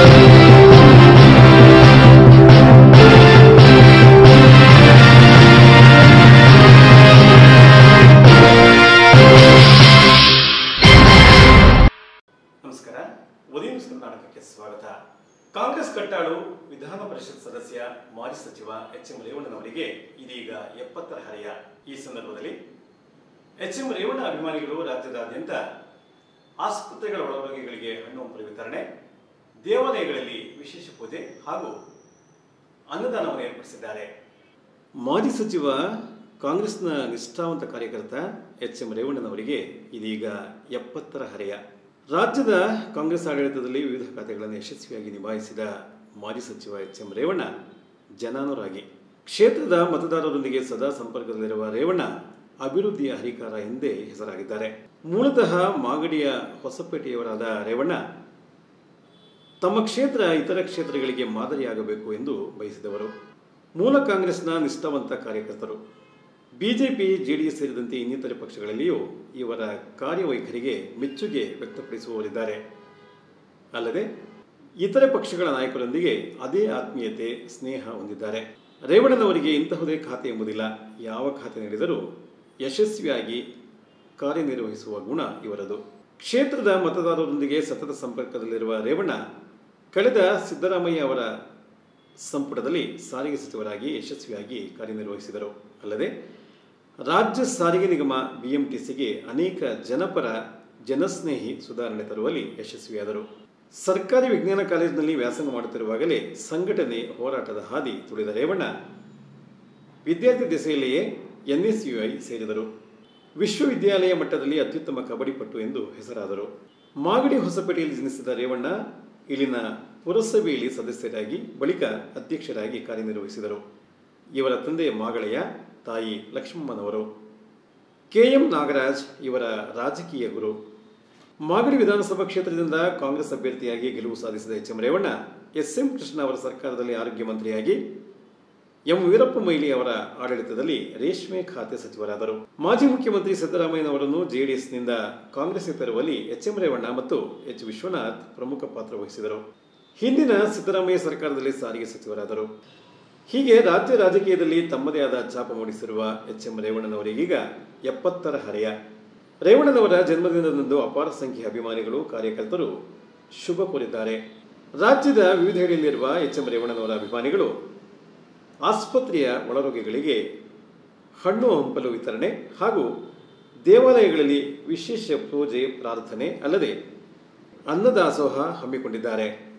ನಮಸ್ಕಾರ ಉದಯ ನ್ಯೂಸ್ ಕರ್ನಾಟಕಕ್ಕೆ ಸ್ವಾಗತ ಕಾಂಗ್ರೆಸ್ ಕಟ್ಟಾಳು ವಿಧಾನ ಪರಿಷತ್ ಸದಸ್ಯ ಮಾಜಿ ಸಚಿವ ಎಚ್ ಎಂ ರೇವಣ್ಣನವರಿಗೆ ಇದೀಗ ಎಪ್ಪತ್ತರ ಹರೆಯ ಈ ಸಂದರ್ಭದಲ್ಲಿ ಎಚ್ ಎಂ ರೇವಣ್ಣ ಅಭಿಮಾನಿಗಳು ರಾಜ್ಯದಾದ್ಯಂತ ಆಸ್ಪತ್ರೆಗಳ ಒಳರೋಗಿಗಳಿಗೆ ಹಣ್ಣು ಹಂಪಲು ವಿತರಣೆ ದೇವಾಲಯಗಳಲ್ಲಿ ವಿಶೇಷ ಪೂಜೆ ಹಾಗೂ ಅನ್ನದಾನವನ್ನು ಏರ್ಪಡಿಸಿದ್ದಾರೆ ಮಾಜಿ ಸಚಿವ ಕಾಂಗ್ರೆಸ್ನ ನಿಷ್ಠಾವಂತ ಕಾರ್ಯಕರ್ತ ಎಚ್ ಎಂ ರೇವಣ್ಣನವರಿಗೆ ಇದೀಗ ಎಪ್ಪತ್ತರ ಹರೆಯ ರಾಜ್ಯದ ಕಾಂಗ್ರೆಸ್ ಆಡಳಿತದಲ್ಲಿ ವಿವಿಧ ಖಾತೆಗಳನ್ನು ಯಶಸ್ವಿಯಾಗಿ ನಿಭಾಯಿಸಿದ ಮಾಜಿ ಸಚಿವ ಎಚ್ ಎಂ ರೇವಣ್ಣ ಜನಾನುರಾಗಿ ಕ್ಷೇತ್ರದ ಮತದಾರರೊಂದಿಗೆ ಸದಾ ಸಂಪರ್ಕದಲ್ಲಿರುವ ರೇವಣ್ಣ ಅಭಿವೃದ್ಧಿಯ ಹರಿಕಾರ ಎಂದೇ ಹೆಸರಾಗಿದ್ದಾರೆ ಮೂಲತಃ ಮಾಗಡಿಯ ಹೊಸಪೇಟೆಯವರಾದ ರೇವಣ್ಣ ತಮ್ಮ ಕ್ಷೇತ್ರ ಇತರ ಕ್ಷೇತ್ರಗಳಿಗೆ ಮಾದರಿಯಾಗಬೇಕು ಎಂದು ಬಯಸಿದವರು ಮೂಲ ಕಾಂಗ್ರೆಸ್ನ ನಿಷ್ಠಾವಂತ ಕಾರ್ಯಕರ್ತರು ಬಿಜೆಪಿ ಜೆಡಿಎಸ್ ಸೇರಿದಂತೆ ಇನ್ನಿತರೆ ಪಕ್ಷಗಳಲ್ಲಿಯೂ ಇವರ ಕಾರ್ಯವೈಖರಿಗೆ ಮೆಚ್ಚುಗೆ ವ್ಯಕ್ತಪಡಿಸುವವರಿದ್ದಾರೆ ಅಲ್ಲದೆ ಇತರೆ ಪಕ್ಷಗಳ ನಾಯಕರೊಂದಿಗೆ ಅದೇ ಆತ್ಮೀಯತೆ ಸ್ನೇಹ ಹೊಂದಿದ್ದಾರೆ ರೇವಣ್ಣನವರಿಗೆ ಇಂತಹುದೇ ಖಾತೆ ಎಂಬುದಿಲ್ಲ ಯಾವ ಖಾತೆ ನೀಡಿದರೂ ಯಶಸ್ವಿಯಾಗಿ ಕಾರ್ಯನಿರ್ವಹಿಸುವ ಗುಣ ಇವರದು ಕ್ಷೇತ್ರದ ಮತದಾರರೊಂದಿಗೆ ಸತತ ಸಂಪರ್ಕದಲ್ಲಿರುವ ರೇವಣ್ಣ ಕಳೆದ ಸಿದ್ದರಾಮಯ್ಯ ಅವರ ಸಂಪುಟದಲ್ಲಿ ಸಾರಿಗೆ ಸಚಿವರಾಗಿ ಯಶಸ್ವಿಯಾಗಿ ಕಾರ್ಯನಿರ್ವಹಿಸಿದರು ಅಲ್ಲದೆ ರಾಜ್ಯ ಸಾರಿಗೆ ನಿಗಮ ಬಿಎಂಟಿಸಿಗೆ ಅನೇಕ ಜನಪರ ಜನಸ್ನೇಹಿ ಸುಧಾರಣೆ ತರುವಲ್ಲಿ ಯಶಸ್ವಿಯಾದರು ಸರ್ಕಾರಿ ವಿಜ್ಞಾನ ಕಾಲೇಜಿನಲ್ಲಿ ವ್ಯಾಸಂಗ ಮಾಡುತ್ತಿರುವಾಗಲೇ ಸಂಘಟನೆ ಹೋರಾಟದ ಹಾದಿ ತುಳಿದ ರೇವಣ್ಣ ವಿದ್ಯಾರ್ಥಿ ದೆಸೆಯಲ್ಲಿಯೇ ಎನ್ಎಸ್ಯುಐ ಸೇರಿದರು ವಿಶ್ವವಿದ್ಯಾಲಯ ಮಟ್ಟದಲ್ಲಿ ಅತ್ಯುತ್ತಮ ಕಬಡ್ಡಿ ಪಟು ಎಂದು ಹೆಸರಾದರು ಮಾಗಡಿ ಹೊಸಪೇಟೆಯಲ್ಲಿ ಜನಿಸಿದ ರೇವಣ್ಣ ಇಲ್ಲಿನ ಪುರಸಭೆಯಲ್ಲಿ ಸದಸ್ಯರಾಗಿ ಬಳಿಕ ಅಧ್ಯಕ್ಷರಾಗಿ ಕಾರ್ಯನಿರ್ವಹಿಸಿದರು ಇವರ ತಂದೆ ಮಾಗಳಯ್ಯ ತಾಯಿ ಲಕ್ಷ್ಮಮ್ಮನವರು ಕೆಎಂ ನಾಗರಾಜ್ ಇವರ ರಾಜಕೀಯ ಗುರು ಮಾಗಡಿ ವಿಧಾನಸಭಾ ಕ್ಷೇತ್ರದಿಂದ ಕಾಂಗ್ರೆಸ್ ಅಭ್ಯರ್ಥಿಯಾಗಿ ಗೆಲುವು ಸಾಧಿಸಿದ H M Revanna S M Krishna ಅವರ ಸರ್ಕಾರದಲ್ಲಿ ಆರೋಗ್ಯ ಮಂತ್ರಿಯಾಗಿ ಎಂ ವೀರಪ್ಪ ಮೊಯ್ಲಿ ಅವರ ಆಡಳಿತದಲ್ಲಿ ರೇಷ್ಮೆ ಖಾತೆ ಸಚಿವರಾದರು ಮಾಜಿ ಮುಖ್ಯಮಂತ್ರಿ ಸಿದ್ದರಾಮಯ್ಯನವರನ್ನು ಜೆಡಿಎಸ್ನಿಂದ ಕಾಂಗ್ರೆಸ್ಗೆ ತರುವಲ್ಲಿ ಎಚ್ ಎಂ ರೇವಣ್ಣ ಮತ್ತು ಎಚ್ ವಿಶ್ವನಾಥ್ ಪ್ರಮುಖ ಪಾತ್ರ ವಹಿಸಿದರು ಹಿಂದಿನ ಸಿದ್ದರಾಮಯ್ಯ ಸರ್ಕಾರದಲ್ಲಿ ಸಾರಿಗೆ ಸಚಿವರಾದರು ಹೀಗೆ ರಾಜ್ಯ ರಾಜಕೀಯದಲ್ಲಿ ತಮ್ಮದೇ ಆದ ಛಾಪ ಮೂಡಿಸಿರುವ ಎಚ್ ಎಂ ರೇವಣ್ಣನವರಿಗೀಗ ಎಪ್ಪತ್ತರ ಹರೆಯ ರೇವಣ್ಣನವರ ಜನ್ಮದಿನದಂದು ಅಪಾರ ಸಂಖ್ಯೆಯ ಅಭಿಮಾನಿಗಳು ಕಾರ್ಯಕರ್ತರು ಶುಭ ಕೋರಿದ್ದಾರೆ ರಾಜ್ಯದ ವಿವಿಧೆಡೆಯಲ್ಲಿರುವ ಎಚ್ ಎಂ ರೇವಣ್ಣನವರ ಅಭಿಮಾನಿಗಳು ಆಸ್ಪತ್ರೆಯ ಒಳರೋಗಿಗಳಿಗೆ ಹಣ್ಣು ಹಂಪಲು ವಿತರಣೆ ಹಾಗೂ ದೇವಾಲಯಗಳಲ್ಲಿ ವಿಶೇಷ ಪೂಜೆ ಪ್ರಾರ್ಥನೆ ಅಲ್ಲದೆ ಅನ್ನದಾಸೋಹ ಹಮ್ಮಿಕೊಂಡಿದ್ದಾರೆ